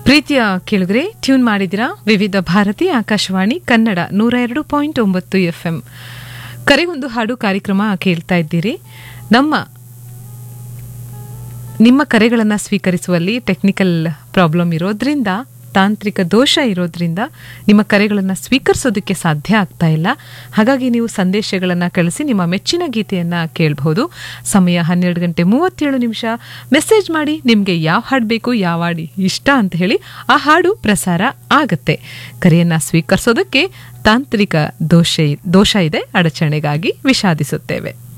ಪ್ರೀತಿಯ ಕೇಳಿದ್ರೆ ಟ್ಯೂನ್ ಮಾಡಿದಿರಾ ವಿವಿಧ ಭಾರತಿ ಆಕಾಶವಾಣಿ ಕನ್ನಡ ನೂರ ಎರಡು ಪಾಯಿಂಟ್ ಒಂಬತ್ತು ಎಫ್ ಎಂ ಕರೆಗೊಂದು ಹಾಡು ಕಾರ್ಯಕ್ರಮ ಕೇಳ್ತಾ ಇದ್ದೀರಿ ನಮ್ಮ ನಿಮ್ಮ ಕರೆಗಳನ್ನು ಸ್ವೀಕರಿಸುವಲ್ಲಿ ಟೆಕ್ನಿಕಲ್ ಪ್ರಾಬ್ಲಮ್ ಇರೋದ್ರಿಂದ ತಾಂತ್ರಿಕ ದೋಷ ಇರೋದ್ರಿಂದ ನಿಮ್ಮ ಕರೆಗಳನ್ನು ಸ್ವೀಕರಿಸೋದಕ್ಕೆ ಸಾಧ್ಯ ಆಗ್ತಾ ಇಲ್ಲ ಹಾಗಾಗಿ ನೀವು ಸಂದೇಶಗಳನ್ನು ಕಳಿಸಿ ನಿಮ್ಮ ಮೆಚ್ಚಿನ ಗೀತೆಯನ್ನು ಕೇಳಬಹುದು ಸಮಯ ಹನ್ನೆರಡು ಗಂಟೆ ಮೂವತ್ತೇಳು ನಿಮಿಷ ಮೆಸೇಜ್ ಮಾಡಿ ನಿಮಗೆ ಯಾವ ಹಾಡು ಬೇಕು ಯಾವ ಹಾಡು ಇಷ್ಟ ಅಂತ ಹೇಳಿ ಆ ಹಾಡು ಪ್ರಸಾರ ಆಗತ್ತೆ ಕರೆಯನ್ನು ಸ್ವೀಕರಿಸೋದಕ್ಕೆ ತಾಂತ್ರಿಕ ದೋಷ ದೋಷ ಇದೆ ಅಡಚಣೆಗಾಗಿ ವಿಷಾದಿಸುತ್ತೇವೆ